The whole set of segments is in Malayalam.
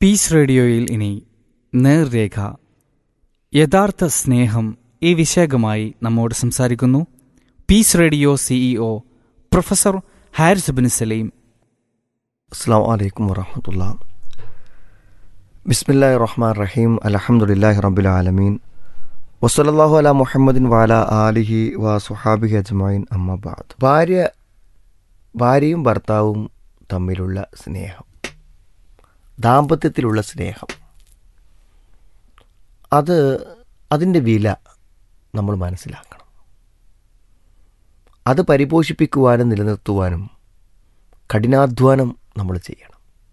പീസ് റേഡിയോയിൽ ഇനി നേർരേഖ യഥാർത്ഥ സ്നേഹം ഈ വിഷയകമായി നമ്മോട് സംസാരിക്കുന്നു peace radio CEO professor Haris bin Salim അസ്സാം വലൈക്കും വറഹമത്തുള്ള ബിസ്മില്ലാ റഹ്മാൻ റഹീം അലഹമുല്ലാഹി റബ്ബുൽ ആലമീൻ വസലല്ലാഹു അല മുഹമ്മദിൻ വാല ആലിഹി വ സുഹാബിഹി അജ്മൈൻ അമ്മബാദ് ഭാര്യ ഭാര്യയും ഭർത്താവും തമ്മിലുള്ള സ്നേഹം ദാമ്പത്യത്തിലുള്ള സ്നേഹം അത് അതിൻ്റെ വില നമ്മൾ മനസ്സിലാക്കണം അത് പരിപോഷിപ്പിക്കുവാനും നിലനിർത്തുവാനും കഠിനാധ്വാനം നമ്മൾ ചെയ്യണം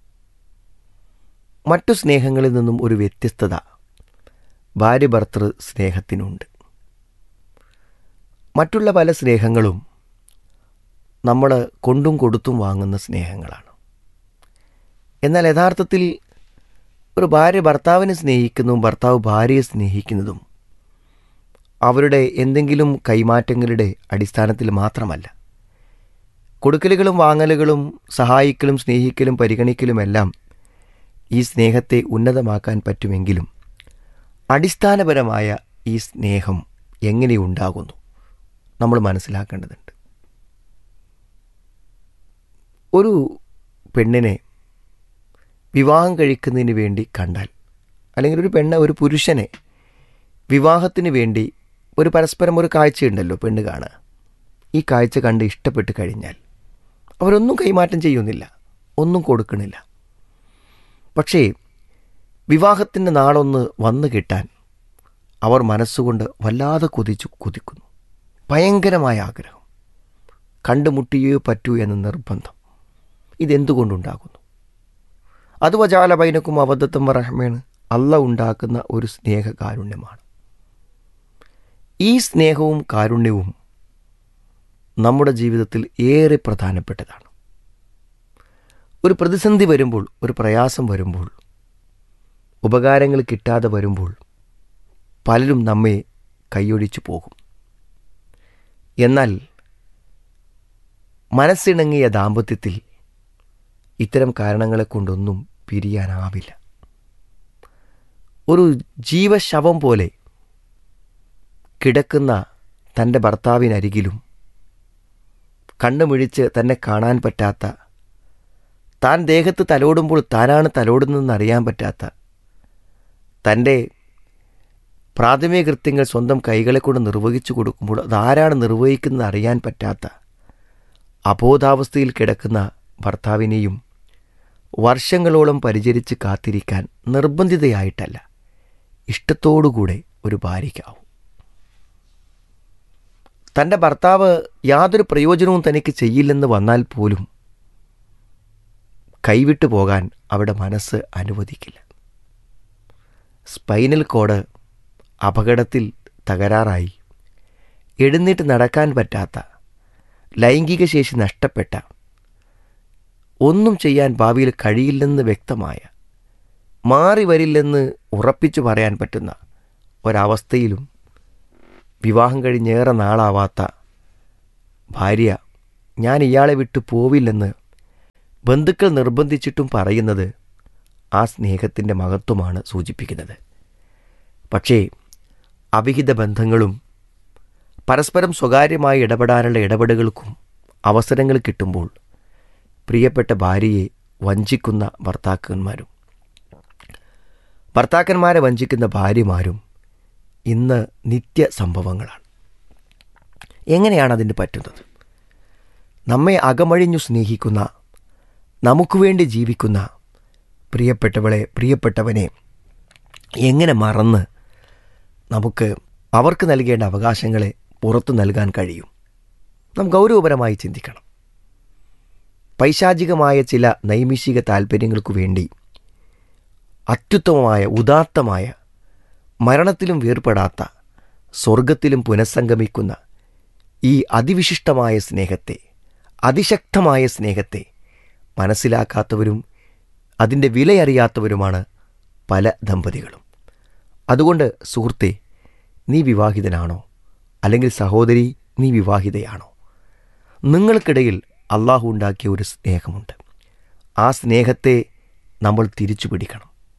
മറ്റു സ്നേഹങ്ങളിൽ നിന്നും ഒരു വ്യത്യസ്തത ഭാര്യ ഭർത്തൃ സ്നേഹത്തിനുണ്ട് മറ്റുള്ള പല സ്നേഹങ്ങളും നമ്മൾ കൊണ്ടും കൊടുത്തും വാങ്ങുന്ന സ്നേഹങ്ങളാണ് എന്നാൽ യഥാർത്ഥത്തിൽ ഒരു ഭാര്യ ഭർത്താവിനെ സ്നേഹിക്കുന്നതും ഭർത്താവ് ഭാര്യയെ സ്നേഹിക്കുന്നതും അവരുടെ എന്തെങ്കിലും കൈമാറ്റങ്ങളുടെ അടിസ്ഥാനത്തിൽ മാത്രമല്ല കൊടുക്കലുകളും വാങ്ങലുകളും സഹായിക്കലും സ്നേഹിക്കലും പരിഗണിക്കലുമെല്ലാം ഈ സ്നേഹത്തെ ഉന്നതമാക്കാൻ പറ്റുമെങ്കിലും അടിസ്ഥാനപരമായ ഈ സ്നേഹം എങ്ങനെ ഉണ്ടാകുന്നു നമ്മൾ മനസ്സിലാക്കേണ്ടതുണ്ട് ഒരു പെണ്ണിനെ വിവാഹം കഴിക്കുന്നതിന് വേണ്ടി കണ്ടാൽ അല്ലെങ്കിൽ ഒരു പെണ്ണ് ഒരു പുരുഷനെ വിവാഹത്തിന് വേണ്ടി ഒരു പരസ്പരം ഒരു കാഴ്ചയുണ്ടല്ലോ പെണ്ണ് കാണുക ഈ കാഴ്ച കണ്ട് ഇഷ്ടപ്പെട്ട് കഴിഞ്ഞാൽ അവരൊന്നും കൈമാറ്റം ചെയ്യുന്നില്ല ഒന്നും കൊടുക്കണില്ല പക്ഷേ വിവാഹത്തിൻ്റെ നാളൊന്ന് വന്നു കിട്ടാൻ അവർ മനസ്സുകൊണ്ട് വല്ലാതെ കൊതിച്ചു കൊതിക്കുന്നു ഭയങ്കരമായ ആഗ്രഹം കണ്ടുമുട്ടിയേ പറ്റൂ എന്ന നിർബന്ധം ഇതെന്തുകൊണ്ടുണ്ടാകുന്നു അത് വജാല ബൈനക്കും അബദ്ധത്തും റഹ്മേണ് അല്ല ഉണ്ടാക്കുന്ന ഒരു സ്നേഹകാരുണ്യമാണ് ഈ സ്നേഹവും കാരുണ്യവും നമ്മുടെ ജീവിതത്തിൽ ഏറെ പ്രധാനപ്പെട്ടതാണ് ഒരു പ്രതിസന്ധി വരുമ്പോൾ ഒരു പ്രയാസം വരുമ്പോൾ ഉപകാരങ്ങൾ കിട്ടാതെ വരുമ്പോൾ പലരും നമ്മെ കൈയൊഴിച്ചു പോകും എന്നാൽ മനസ്സിണങ്ങിയ ദാമ്പത്യത്തിൽ ഇത്തരം കാരണങ്ങളെ കൊണ്ടൊന്നും പിരിയാനാവില്ല ഒരു ജീവശവം പോലെ കിടക്കുന്ന തൻ്റെ ഭർത്താവിനരികിലും കണ്ണുമിഴിച്ച് തന്നെ കാണാൻ പറ്റാത്ത താൻ ദേഹത്ത് തലോടുമ്പോൾ താനാണ് തലോടുന്നതെന്ന് അറിയാൻ പറ്റാത്ത തൻ്റെ പ്രാഥമിക കൃത്യങ്ങൾ സ്വന്തം കൈകളെ കൊണ്ട് നിർവഹിച്ചു കൊടുക്കുമ്പോൾ അതാരാണ് നിർവഹിക്കുന്നത് അറിയാൻ പറ്റാത്ത അബോധാവസ്ഥയിൽ കിടക്കുന്ന ഭർത്താവിനെയും വർഷങ്ങളോളം പരിചരിച്ച് കാത്തിരിക്കാൻ നിർബന്ധിതയായിട്ടല്ല ഇഷ്ടത്തോടുകൂടെ ഒരു ഭാര്യയ്ക്കാവും തൻ്റെ ഭർത്താവ് യാതൊരു പ്രയോജനവും തനിക്ക് ചെയ്യില്ലെന്ന് വന്നാൽ പോലും കൈവിട്ടു പോകാൻ അവിടെ മനസ്സ് അനുവദിക്കില്ല സ്പൈനൽ കോഡ് അപകടത്തിൽ തകരാറായി എഴുന്നേറ്റ് നടക്കാൻ പറ്റാത്ത ലൈംഗിക ശേഷി നഷ്ടപ്പെട്ട ഒന്നും ചെയ്യാൻ ഭാവിയിൽ കഴിയില്ലെന്ന് വ്യക്തമായ മാറി വരില്ലെന്ന് ഉറപ്പിച്ചു പറയാൻ പറ്റുന്ന ഒരവസ്ഥയിലും വിവാഹം കഴിഞ്ഞേറെ നാളാവാത്ത ഭാര്യ ഞാൻ ഇയാളെ വിട്ടു പോവില്ലെന്ന് ബന്ധുക്കൾ നിർബന്ധിച്ചിട്ടും പറയുന്നത് ആ സ്നേഹത്തിൻ്റെ മഹത്വമാണ് സൂചിപ്പിക്കുന്നത് പക്ഷേ അവിഹിത ബന്ധങ്ങളും പരസ്പരം സ്വകാര്യമായി ഇടപെടാനുള്ള ഇടപെടലുകൾക്കും അവസരങ്ങൾ കിട്ടുമ്പോൾ പ്രിയപ്പെട്ട ഭാര്യയെ വഞ്ചിക്കുന്ന ഭർത്താക്കന്മാരും ഭർത്താക്കന്മാരെ വഞ്ചിക്കുന്ന ഭാര്യമാരും ഇന്ന് നിത്യ സംഭവങ്ങളാണ് എങ്ങനെയാണ് അതിന് പറ്റുന്നത് നമ്മെ അകമഴിഞ്ഞു സ്നേഹിക്കുന്ന നമുക്ക് വേണ്ടി ജീവിക്കുന്ന പ്രിയപ്പെട്ടവളെ പ്രിയപ്പെട്ടവനെ എങ്ങനെ മറന്ന് നമുക്ക് അവർക്ക് നൽകേണ്ട അവകാശങ്ങളെ പുറത്തു നൽകാൻ കഴിയും നാം ഗൗരവപരമായി ചിന്തിക്കണം പൈശാചികമായ ചില നൈമിഷിക താൽപ്പര്യങ്ങൾക്കു വേണ്ടി അത്യുത്തമമായ ഉദാത്തമായ മരണത്തിലും വേർപെടാത്ത സ്വർഗത്തിലും പുനഃസംഗമിക്കുന്ന ഈ അതിവിശിഷ്ടമായ സ്നേഹത്തെ അതിശക്തമായ സ്നേഹത്തെ മനസ്സിലാക്കാത്തവരും അതിൻ്റെ വിലയറിയാത്തവരുമാണ് പല ദമ്പതികളും അതുകൊണ്ട് സുഹൃത്തെ നീ വിവാഹിതനാണോ അല്ലെങ്കിൽ സഹോദരി നീ വിവാഹിതയാണോ നിങ്ങൾക്കിടയിൽ അള്ളാഹു ഉണ്ടാക്കിയ ഒരു സ്നേഹമുണ്ട് ആ സ്നേഹത്തെ നമ്മൾ തിരിച്ചു പിടിക്കണം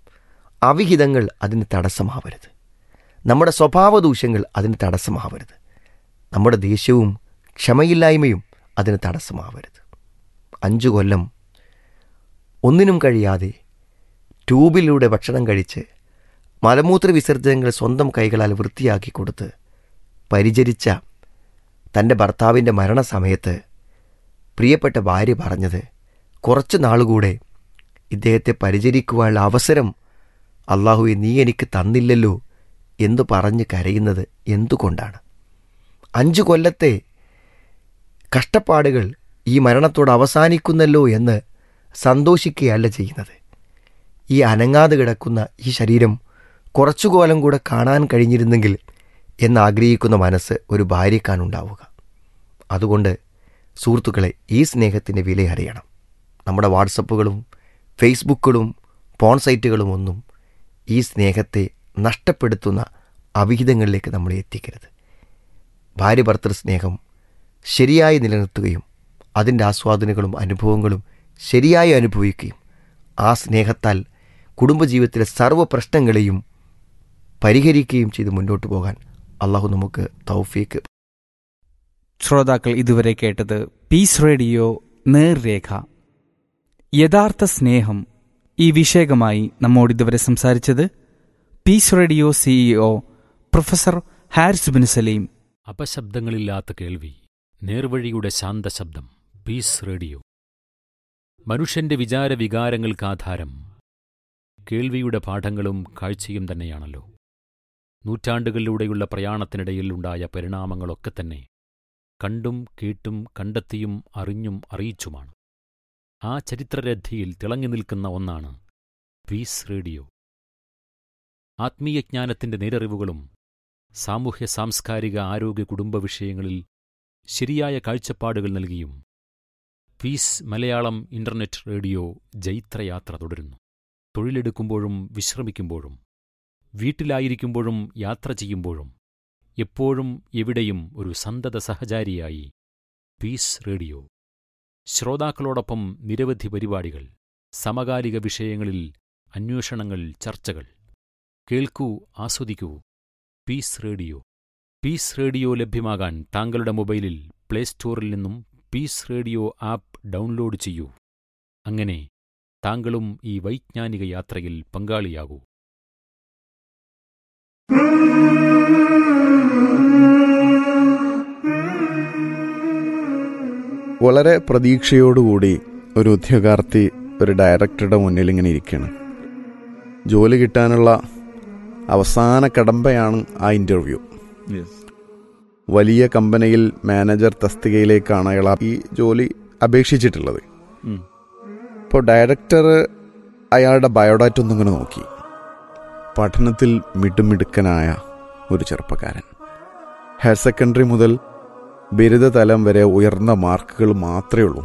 അവിഹിതങ്ങൾ അതിന് തടസ്സമാവരുത് നമ്മുടെ സ്വഭാവ ദൂഷ്യങ്ങൾ അതിന് തടസ്സമാവരുത് നമ്മുടെ ദേഷ്യവും ക്ഷമയില്ലായ്മയും അതിന് തടസ്സമാവരുത് അഞ്ചു കൊല്ലം ഒന്നിനും കഴിയാതെ ട്യൂബിലൂടെ ഭക്ഷണം കഴിച്ച് മലമൂത്ര വിസർജനങ്ങൾ സ്വന്തം കൈകളാൽ വൃത്തിയാക്കി കൊടുത്ത് പരിചരിച്ച തൻ്റെ ഭർത്താവിൻ്റെ മരണസമയത്ത് പ്രിയപ്പെട്ട ഭാര്യ പറഞ്ഞത് കുറച്ച് നാളുകൂടെ ഇദ്ദേഹത്തെ പരിചരിക്കുവാനുള്ള അവസരം അള്ളാഹുവെ നീ എനിക്ക് തന്നില്ലല്ലോ എന്ന് പറഞ്ഞ് കരയുന്നത് എന്തുകൊണ്ടാണ് അഞ്ചു കൊല്ലത്തെ കഷ്ടപ്പാടുകൾ ഈ മരണത്തോട് അവസാനിക്കുന്നല്ലോ എന്ന് സന്തോഷിക്കുകയല്ല ചെയ്യുന്നത് ഈ അനങ്ങാതെ കിടക്കുന്ന ഈ ശരീരം കുറച്ചുകാലം കൂടെ കാണാൻ കഴിഞ്ഞിരുന്നെങ്കിൽ എന്നാഗ്രഹിക്കുന്ന മനസ്സ് ഒരു ഭാര്യക്കാനുണ്ടാവുക അതുകൊണ്ട് സുഹൃത്തുക്കളെ ഈ സ്നേഹത്തിൻ്റെ വില അറിയണം നമ്മുടെ വാട്സപ്പുകളും ഫേസ്ബുക്കുകളും പോൺ സൈറ്റുകളും ഒന്നും ഈ സ്നേഹത്തെ നഷ്ടപ്പെടുത്തുന്ന അവിഹിതങ്ങളിലേക്ക് നമ്മളെ എത്തിക്കരുത് ഭാര്യ ഭർത്തൃ സ്നേഹം ശരിയായി നിലനിർത്തുകയും അതിൻ്റെ ആസ്വാദനങ്ങളും അനുഭവങ്ങളും ശരിയായി അനുഭവിക്കുകയും ആ സ്നേഹത്താൽ കുടുംബജീവിതത്തിലെ സർവ്വ പ്രശ്നങ്ങളെയും പരിഹരിക്കുകയും ചെയ്ത് മുന്നോട്ട് പോകാൻ അള്ളാഹു നമുക്ക് തൗഫീക്ക് ശ്രോതാക്കൾ ഇതുവരെ കേട്ടത് പീസ് റേഡിയോ നേർരേഖ യഥാർത്ഥ സ്നേഹം ഈ വിഷയകമായി നമ്മോട് ഇതുവരെ സംസാരിച്ചത് peace radio CEO professor Haris bin Salim അപശബ്ദങ്ങളില്ലാത്ത കേൾവി നേർവഴിയുടെ ശാന്തശബ്ദം പീസ് റേഡിയോ മനുഷ്യന്റെ വിചാര വികാരങ്ങൾക്കാധാരം കേൾവിയുടെ പാഠങ്ങളും കാഴ്ചയും തന്നെയാണല്ലോ നൂറ്റാണ്ടുകളിലൂടെയുള്ള പ്രയാണത്തിനിടയിൽ ഉണ്ടായ പരിണാമങ്ങളൊക്കെ തന്നെ കണ്ടും കേട്ടും കണ്ടെത്തിയും അറിഞ്ഞും അറിയിച്ചുമാണ് ആ ചരിത്രരഥിയിൽ തിളങ്ങി നിൽക്കുന്ന ഒന്നാണ് പീസ് റേഡിയോ ആത്മീയജ്ഞാനത്തിന്റെ നേരറിവുകളും സാമൂഹ്യ സാംസ്കാരിക ആരോഗ്യ കുടുംബ വിഷയങ്ങളിൽ ശരിയായ കാഴ്ചപ്പാടുകൾ നൽകിയും പീസ് മലയാളം ഇന്റർനെറ്റ് റേഡിയോ ജൈത്രയാത്ര തുടരുന്നു തൊഴിലെടുക്കുമ്പോഴും വിശ്രമിക്കുമ്പോഴും വീട്ടിലായിരിക്കുമ്പോഴും യാത്ര ചെയ്യുമ്പോഴും എപ്പോഴും എവിടെയും ഒരു സന്തത സഹചാരിയായി പീസ് റേഡിയോ ശ്രോതാക്കളോടൊപ്പം നിരവധി പരിപാടികൾ സമകാലിക വിഷയങ്ങളിൽ അന്വേഷണങ്ങൾ ചർച്ചകൾ കേൾക്കൂ ആസ്വദിക്കൂ പീസ് റേഡിയോ പീസ് റേഡിയോ ലഭ്യമാകാൻ താങ്കളുടെ മൊബൈലിൽ പ്ലേ സ്റ്റോറിൽ നിന്നും പീസ് റേഡിയോ ആപ്പ് ഡൗൺലോഡ് ചെയ്യൂ അങ്ങനെ താങ്കളും ഈ വൈജ്ഞാനിക യാത്രയിൽ പങ്കാളിയാകൂ വളരെ പ്രതീക്ഷയോടുകൂടി ഒരു ഉദ്യോഗാർത്ഥി ഒരു ഡയറക്ടറുടെ മുന്നിൽ ഇങ്ങനെ ഇരിക്കുകയാണ് ജോലി കിട്ടാനുള്ള അവസാന കടമ്പയാണ് ആ ഇൻ്റർവ്യൂ വലിയ കമ്പനിയിൽ മാനേജർ തസ്തികയിലേക്കാണ് അയാൾ ആ ഈ ജോലി അപേക്ഷിച്ചിട്ടുള്ളത് ഇപ്പോൾ ഡയറക്ടർ അയാളുടെ ബയോഡാറ്റ ഒന്നിങ്ങനെ നോക്കി പഠനത്തിൽ മിടുമിടുക്കനായ ഒരു ചെറുപ്പക്കാരൻ ഹയർ സെക്കൻഡറി മുതൽ ബിരുദതലം വരെ ഉയർന്ന മാർക്കുകൾ മാത്രമേ ഉള്ളൂ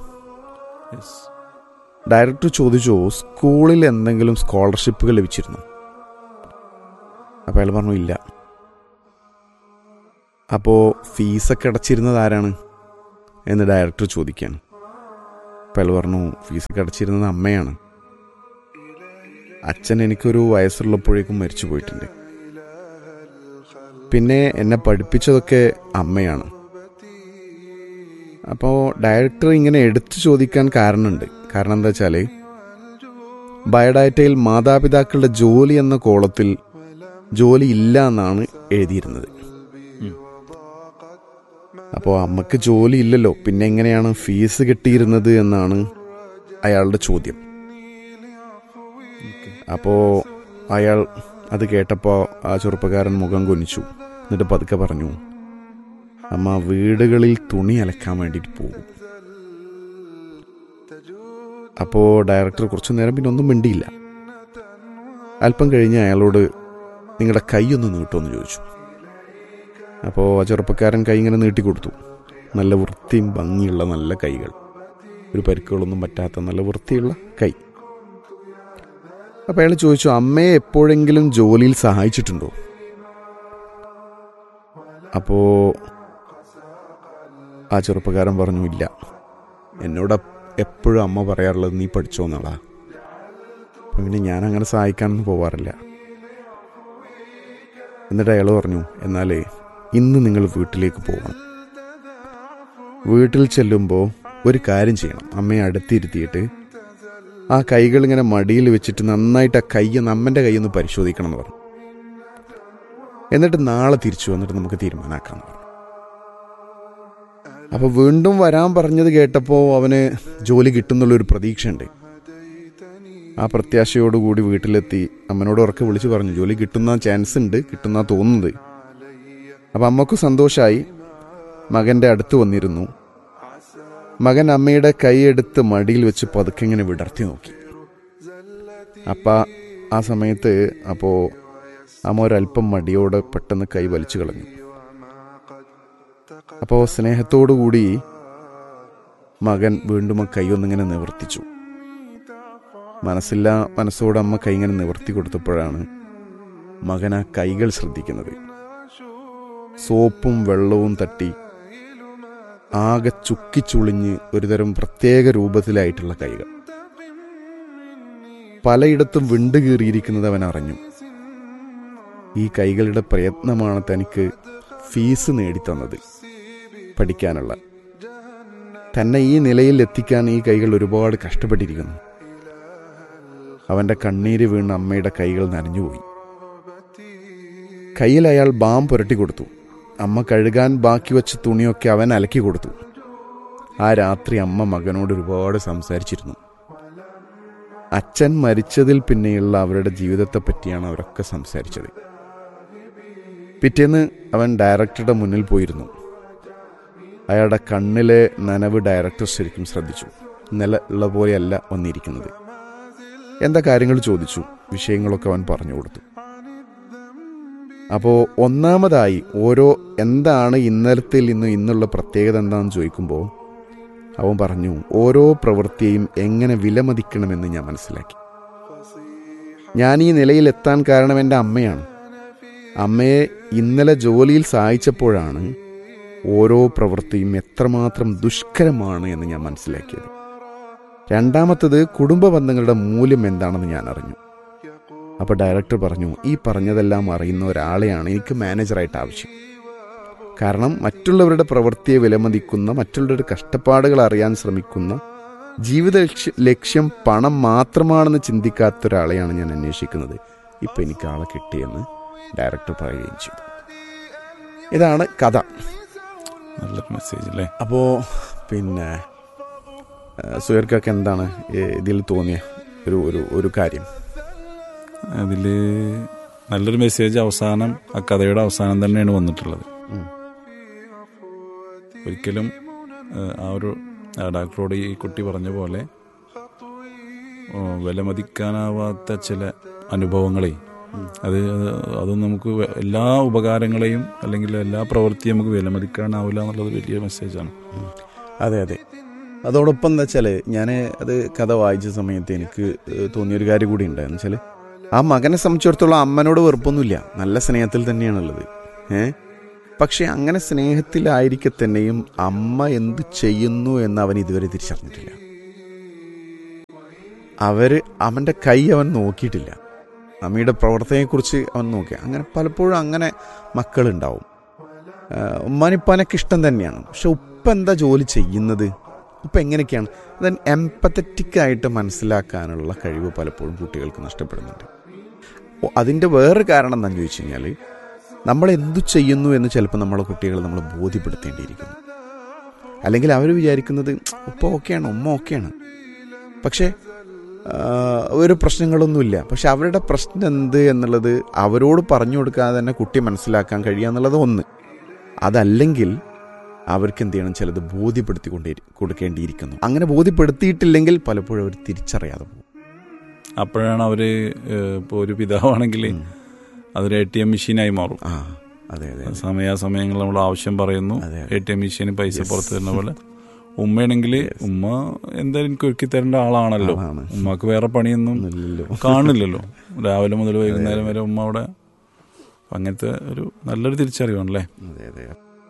ഡയറക്ടർ ചോദിച്ചു സ്കൂളിൽ എന്തെങ്കിലും സ്കോളർഷിപ്പുകൾ ലഭിച്ചിരുന്നു അപ്പോൾ അയാൾ പറഞ്ഞു ഇല്ല അപ്പോൾ ഫീസൊക്കെ അടച്ചിരുന്നത് ആരാണ് എന്ന് ഡയറക്ടർ ചോദിക്കുകയാണ് അപ്പോൾ അയാൾ പറഞ്ഞു ഫീസൊക്കെ അടച്ചിരുന്നത് അമ്മയാണ് അച്ഛൻ എനിക്കൊരു വയസ്സുള്ളപ്പോഴേക്കും മരിച്ചു പോയിട്ടുണ്ട് പിന്നെ എന്നെ പഠിപ്പിച്ചതൊക്കെ അമ്മയാണ് അപ്പോൾ ഡയറക്ടർ ഇങ്ങനെ എടുത്തു ചോദിക്കാൻ കാരണമുണ്ട് കാരണം എന്താ വെച്ചാൽ ബയോഡാറ്റയിൽ മാതാപിതാക്കളുടെ ജോലി എന്ന കോളത്തിൽ ജോലി ഇല്ല എന്നാണ് എഴുതിയിരുന്നത് അപ്പോൾ അമ്മക്ക് ജോലി ഇല്ലല്ലോ പിന്നെ എങ്ങനെയാണ് ഫീസ് കിട്ടിയിരുന്നത് എന്നാണ് അയാളുടെ ചോദ്യം അപ്പോൾ അയാൾ അത് കേട്ടപ്പോൾ ആ ചെറുപ്പക്കാരൻ മുഖം കൊനിച്ചു എന്നിട്ട് പതുക്കെ പറഞ്ഞു അമ്മ വീടുകളിൽ തുണി അലക്കാൻ വേണ്ടിയിട്ട് പോകും അപ്പോൾ ഡയറക്ടർ കുറച്ചു നേരം പിന്നെ ഒന്നും മിണ്ടിയില്ല അല്പം കഴിഞ്ഞ് അയാളോട് നിങ്ങളുടെ കൈ ഒന്ന് നീട്ടുമെന്ന് ചോദിച്ചു അപ്പോൾ ആ ചെറുപ്പക്കാരൻ കൈ ഇങ്ങനെ നീട്ടിക്കൊടുത്തു നല്ല വൃത്തിയും ഭംഗിയുള്ള നല്ല കൈകൾ ഒരു പരിക്കുകളൊന്നും പറ്റാത്ത നല്ല വൃത്തിയുള്ള കൈ അപ്പോൾ അയാൾ ചോദിച്ചു അമ്മയെ എപ്പോഴെങ്കിലും ജോലിയിൽ സഹായിച്ചിട്ടുണ്ടോ അപ്പോൾ ആ ചെറുപ്പക്കാരൻ പറഞ്ഞു ഇല്ല എന്നോട് എപ്പോഴും അമ്മ പറയാറുള്ളത് നീ പഠിച്ചോ എന്നുള്ളതാ അപ്പം പിന്നെ ഞാൻ അങ്ങനെ സഹായിക്കാനൊന്നും പോവാറില്ല എന്നിട്ട് അയാൾ പറഞ്ഞു എന്നാലേ ഇന്ന് നിങ്ങൾ വീട്ടിലേക്ക് പോകണം വീട്ടിൽ ചെല്ലുമ്പോൾ ഒരു കാര്യം ചെയ്യണം അമ്മയെ അടുത്തിരുത്തിയിട്ട് ആ കൈകൾ ഇങ്ങനെ മടിയിൽ വെച്ചിട്ട് നന്നായിട്ട് ആ കൈ ഒന്ന് അമ്മൻ്റെ കൈ ഒന്ന് പരിശോധിക്കണം എന്ന് പറഞ്ഞു എന്നിട്ട് നാളെ തിരിച്ചു വന്നിട്ട് നമുക്ക് തീരുമാനമാക്കാം പറഞ്ഞു അപ്പോൾ വീണ്ടും വരാൻ പറഞ്ഞത് കേട്ടപ്പോൾ അവന് ജോലി കിട്ടുന്നുള്ളൊരു പ്രതീക്ഷയുണ്ട് ആ പ്രത്യാശയോടുകൂടി വീട്ടിലെത്തി അമ്മനോട് ഉറക്കെ വിളിച്ചു പറഞ്ഞു ജോലി കിട്ടുന്ന ചാൻസ് ഉണ്ട് കിട്ടുന്ന തോന്നുന്നത് അപ്പം അമ്മക്ക് സന്തോഷമായി മകൻ്റെ അടുത്ത് വന്നിരുന്നു മകൻ അമ്മയുടെ കൈയെടുത്ത് മടിയിൽ വെച്ച് പതുക്കെ ഇങ്ങനെ വിടർത്തി നോക്കി അപ്പ ആ സമയത്ത് അപ്പോൾ അമ്മ ഒരല്പം മടിയോടെ പെട്ടെന്ന് കൈ വലിച്ചു കളഞ്ഞു അപ്പോൾ സ്നേഹത്തോടുകൂടി മകൻ വീണ്ടും ആ കൈ ഒന്നിങ്ങനെ നിവർത്തിച്ചു മനസ്സില്ല മനസ്സോടെ അമ്മ കൈ ഇങ്ങനെ നിവർത്തി കൊടുത്തപ്പോഴാണ് മകൻ ആ കൈകൾ ശ്രദ്ധിക്കുന്നത് സോപ്പും വെള്ളവും തട്ടി ആകെ ചുക്കിച്ചുളിഞ്ഞ് ഒരുതരം പ്രത്യേക രൂപത്തിലായിട്ടുള്ള കൈകൾ പലയിടത്തും വിണ്ടുകീറിയിരിക്കുന്നത് അവൻ അറിഞ്ഞു ഈ കൈകളുടെ പ്രയത്നമാണ് തനിക്ക് ഫീസ് നേടിത്തന്നത് പഠിക്കാനുള്ള തന്നെ ഈ നിലയിൽ എത്തിക്കാൻ ഈ കൈകൾ ഒരുപാട് കഷ്ടപ്പെട്ടിരിക്കുന്നു അവന്റെ കണ്ണീര് വീണ് അമ്മയുടെ കൈകൾ നനഞ്ഞുപോയി കയ്യിൽ അയാൾ ബാം പുരട്ടി കൊടുത്തു അമ്മ കഴുകാൻ ബാക്കി വെച്ച തുണിയൊക്കെ അവൻ അലക്കി കൊടുത്തു ആ രാത്രി അമ്മ മകനോട് ഒരുപാട് സംസാരിച്ചിരുന്നു അച്ഛൻ മരിച്ചതിൽ പിന്നെയുള്ള അവരുടെ ജീവിതത്തെ പറ്റിയാണ് അവരൊക്കെ സംസാരിച്ചത് പിറ്റേന്ന് അവൻ ഡയറക്ടറുടെ മുന്നിൽ പോയിരുന്നു അയാളുടെ കണ്ണിലെ നനവ് ഡയറക്ടർ ശരിക്കും ശ്രദ്ധിച്ചു ഇന്നലെ ഉള്ള പോലെയല്ല വന്നിരിക്കുന്നത് എന്താ കാര്യങ്ങൾ ചോദിച്ചു വിഷയങ്ങളൊക്കെ അവൻ പറഞ്ഞു കൊടുത്തു അപ്പോൾ ഒന്നാമതായി ഓരോ എന്താണ് ഇന്നലത്തിൽ നിന്ന് ഇന്നുള്ള പ്രത്യേകത എന്താണെന്ന് ചോദിക്കുമ്പോൾ അവൻ പറഞ്ഞു ഓരോ പ്രവൃത്തിയെയും എങ്ങനെ വിലമതിക്കണമെന്ന് ഞാൻ മനസ്സിലാക്കി ഞാൻ ഈ നിലയിൽ എത്താൻ കാരണം എൻ്റെ അമ്മയാണ് അമ്മയെ ഇന്നലെ ജോലിയിൽ സഹായിച്ചപ്പോഴാണ് ഓരോ പ്രവൃത്തിയും എത്രമാത്രം ദുഷ്കരമാണ് എന്ന് ഞാൻ മനസ്സിലാക്കിയത് രണ്ടാമത്തത് കുടുംബ ബന്ധങ്ങളുടെ മൂല്യം എന്താണെന്ന് ഞാൻ അറിഞ്ഞു അപ്പോൾ ഡയറക്ടർ പറഞ്ഞു ഈ പറഞ്ഞതെല്ലാം അറിയുന്ന ഒരാളെയാണ് എനിക്ക് മാനേജറായിട്ട് ആവശ്യം കാരണം മറ്റുള്ളവരുടെ പ്രവൃത്തിയെ വിലമതിക്കുന്ന മറ്റുള്ളവരുടെ കഷ്ടപ്പാടുകൾ അറിയാൻ ശ്രമിക്കുന്ന ജീവിത ലക്ഷ്യ- ലക്ഷ്യം പണം മാത്രമാണെന്ന് ചിന്തിക്കാത്ത ഒരാളെയാണ് ഞാൻ അന്വേഷിക്കുന്നത് ഇപ്പം എനിക്ക് ആളെ കിട്ടിയെന്ന് ഡയറക്ടർ പറയുകയും ചെയ്തു ഇതാണ് കഥ നല്ലൊരു മെസ്സേജ് അല്ലേ അപ്പോൾ പിന്നെ സുയർക്കൊക്കെ എന്താണ് ഈ ഇതിൽ തോന്നിയ ഒരു ഒരു ഒരു കാര്യം അതിൽ നല്ലൊരു മെസ്സേജ് അവസാനം ആ കഥയുടെ അവസാനം തന്നെയാണ് വന്നിട്ടുള്ളത് ഉം. ഒരിക്കലും ഏഹ്, ആ ഒരു ആ ഡോക്ടറോട് ഈ കുട്ടി പറഞ്ഞ പോലെ ഓ, വിലമതിക്കാനാവാത്ത ചില അനുഭവങ്ങളെ അത് അതൊന്നും നമുക്ക് വെ- എല്ലാ ഉപകാരങ്ങളെയും അല്ലെങ്കിൽ എല്ലാ പ്രവൃത്തിയും നമുക്ക് വിലമതിക്കാനാവില്ല എന്നുള്ളത് വലിയ മെസ്സേജാണ് അതെ അതെ അതോടൊപ്പം എന്താ വെച്ചാൽ ഞാൻ അത് കഥ വായിച്ച സമയത്ത് എനിക്ക് ഏഹ്, തോന്നിയൊരു കാര്യം കൂടി ഉണ്ടായെന്ന് വെച്ചാൽ ആ മകനെ സംബന്ധിച്ചിടത്തോളം അമ്മനോട് വെറുപ്പൊന്നുമില്ല നല്ല സ്നേഹത്തിൽ തന്നെയാണുള്ളത് ഏ പക്ഷെ അങ്ങനെ സ്നേഹത്തിലായിരിക്കെ തന്നെയും അമ്മ എന്ത് ചെയ്യുന്നു എന്ന് അവൻ ഇതുവരെ തിരിച്ചറിഞ്ഞിട്ടില്ല അവര് അവന്റെ കൈ അവൻ നോക്കിയിട്ടില്ല അമ്മയുടെ പ്രവർത്തനയെക്കുറിച്ച് അവൻ നോക്കി അങ്ങനെ പലപ്പോഴും അങ്ങനെ മക്കളുണ്ടാവും ആഹ് ഉമ്മാനിപ്പാനൊക്കെ ഇഷ്ടം തന്നെയാണ് പക്ഷെ ഉപ്പ എന്താ ജോലി ചെയ്യുന്നത് ഉപ്പ എങ്ങനെയൊക്കെയാണ് അത് എംപത്തറ്റിക് ആയിട്ട് മനസ്സിലാക്കാനുള്ള കഴിവ് പലപ്പോഴും കുട്ടികൾക്ക് നഷ്ടപ്പെടുന്നുണ്ട് ഓ, അതിൻ്റെ വേറെ കാരണം എന്താണെന്ന് ചോദിച്ചു കഴിഞ്ഞാൽ നമ്മൾ എന്തു ചെയ്യുന്നു എന്ന് ചിലപ്പോൾ നമ്മളെ കുട്ടികൾ നമ്മൾ ബോധ്യപ്പെടുത്തേണ്ടിയിരിക്കുന്നു അല്ലെങ്കിൽ അവർ വിചാരിക്കുന്നത് ഉപ്പ ഓക്കെയാണ് ഉമ്മ ഓക്കെയാണ് പക്ഷേ ആ, ഒരു പ്രശ്നങ്ങളൊന്നുമില്ല പക്ഷെ അവരുടെ പ്രശ്നം എന്ത് എന്നുള്ളത് അവരോട് പറഞ്ഞു കൊടുക്കാതെ തന്നെ കുട്ടി മനസ്സിലാക്കാൻ കഴിയുക എന്നുള്ളത് ഒന്ന് അതല്ലെങ്കിൽ അവർക്ക് എന്ത് ചെയ്യണം ചിലത് ബോധ്യപ്പെടുത്തി കൊണ്ടേ കൊടുക്കേണ്ടിയിരിക്കുന്നു അങ്ങനെ ബോധ്യപ്പെടുത്തിയിട്ടില്ലെങ്കിൽ പലപ്പോഴും അവർ തിരിച്ചറിയാതെ പോകും അപ്പോഴാണ് അവര് ഇപ്പോൾ ഒരു പിതാവാണെങ്കിൽ അതൊരു എ ടി എം മെഷീനായി മാറും ആ അതെ അതെ സമയാസമയങ്ങളിൽ നമ്മൾ ആവശ്യം പറയുന്നു അതെ, എ ടി എം മെഷീന് പൈസ പുറത്തു തരുന്ന പോലെ ഉമ്മയാണെങ്കിൽ ഉമ്മ എന്തായാലും എനിക്ക് ഒരുക്കി തരേണ്ട ആളാണല്ലോ ആളാണ്. ഉമ്മക്ക് വേറെ പണിയൊന്നും ഒന്നുമില്ലല്ലോ. കാണില്ലല്ലോ രാവിലെ മുതൽ വൈകുന്നേരം വരെ ഉമ്മ അവിടെ അങ്ങനത്തെ ഒരു നല്ലൊരു തിരിച്ചറിവാണല്ലേ അതെ അതെ